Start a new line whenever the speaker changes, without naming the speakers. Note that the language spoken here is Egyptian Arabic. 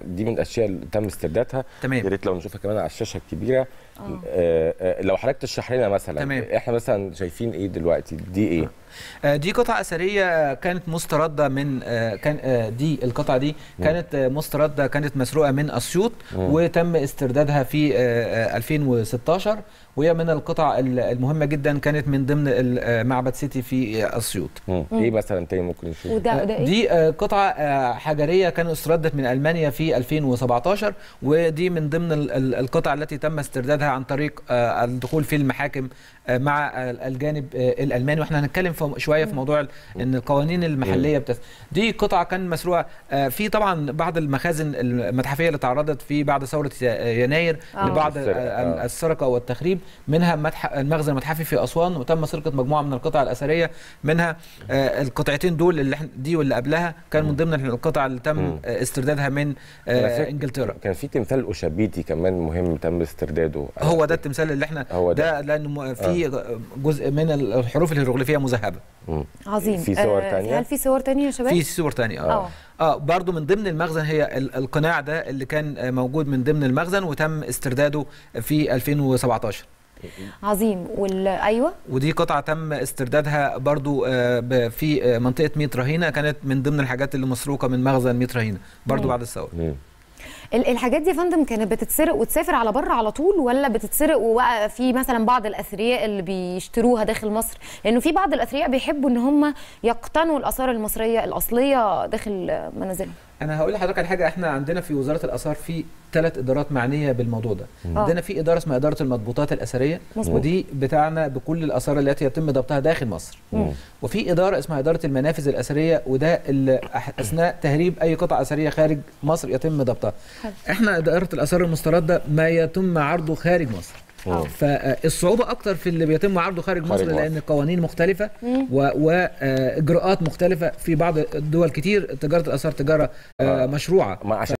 دي من الاشياء اللي تم استردادها
تمام.
يا ريت لو نشوفها كمان على الشاشه الكبيره آه، آه، لو حضرتك تشرح لنا مثلا
تمام.
احنا مثلا شايفين ايه دلوقتي دي ايه
آه، دي قطعة أثرية كانت مستردة من آه، كان آه، دي القطعة دي كانت آه، مستردة كانت مسروقة من أسيوط وتم استردادها في آه، آه، 2016 وهي من القطع ال- المهمة جدا كانت من ضمن ال- آه، معبد سيتي في آه، أسيوط
مم. ايه مثلا تاني ممكن نشوف
وده وده ايه
دي آه، قطعة آه، حجرية كانت استردت من ألمانيا في 2017 ودي من ضمن ال- ال- القطع التي تم استردادها عن طريق آه، الدخول في المحاكم آه، مع آه، الجانب آه، الألماني واحنا هنتكلم في شوية في موضوع ال- ان القوانين المحلية بتس... دي قطعة كان مسروقة آه، في طبعا بعض المخازن المتحفية اللي تعرضت في بعد ثورة ي- يناير
آه.
لبعض
السرقة،
آه،
آه.
السرقة والتخريب منها متح... المخزن المتحفي في أسوان وتم سرقة مجموعة من القطع الأثرية منها آه، القطعتين دول اللي احنا دي واللي قبلها كان من ضمن القطع اللي تم
مم.
آه، استردادها من
أنا
آه،
فاكر
انجلترا
كان في تمثال اوشابيتي كمان مهم تم استرداده
هو ده التمثال اللي احنا
هو
ده
ده.
لانه م- في جزء من الحروف الهيروغليفيه مذهبه
مم.
عظيم
في صور
آه،
تانية؟
هل في صور تانية يا شباب
في صور تانية اه
اه
اه برضو من ضمن المخزن هي ال- القناع ده اللي كان آه، موجود من ضمن المخزن وتم استرداده في 2017
عظيم وال ايوه
ودي قطعة تم استردادها برضو آه، ب- في آه، منطقة ميت رهينة كانت من ضمن الحاجات اللي مسروقة من مخزن ميت رهينة برضو
مم.
بعد الثورة
مم.
ال- الحاجات دي يا فندم كانت بتتسرق وتسافر على بره على طول ولا بتتسرق وبقى في مثلا بعض الاثرياء اللي بيشتروها داخل مصر لانه في بعض الاثرياء بيحبوا ان هم يقتنوا الاثار المصريه الاصليه داخل منازلهم
انا هقول لحضرتك على حاجه احنا عندنا في وزاره الاثار في ثلاث ادارات معنيه بالموضوع ده
آه.
عندنا في اداره اسمها اداره المضبوطات الاثريه
مظبوط.
ودي بتاعنا بكل الاثار التي يتم ضبطها داخل مصر
مم.
وفي اداره اسمها اداره المنافذ الاثريه وده اللي أح- اثناء تهريب اي قطعه اثريه خارج مصر يتم ضبطها
حلو.
احنا اداره الاثار المسترده ما يتم عرضه خارج مصر
آه.
فالصعوبه اكتر في اللي بيتم عرضه خارج,
خارج
مصر
مصر.
لان القوانين مختلفه
مم.
واجراءات مختلفه في بعض الدول كتير تجاره الاثار تجاره آه،
آه.
مشروعه
ما عشان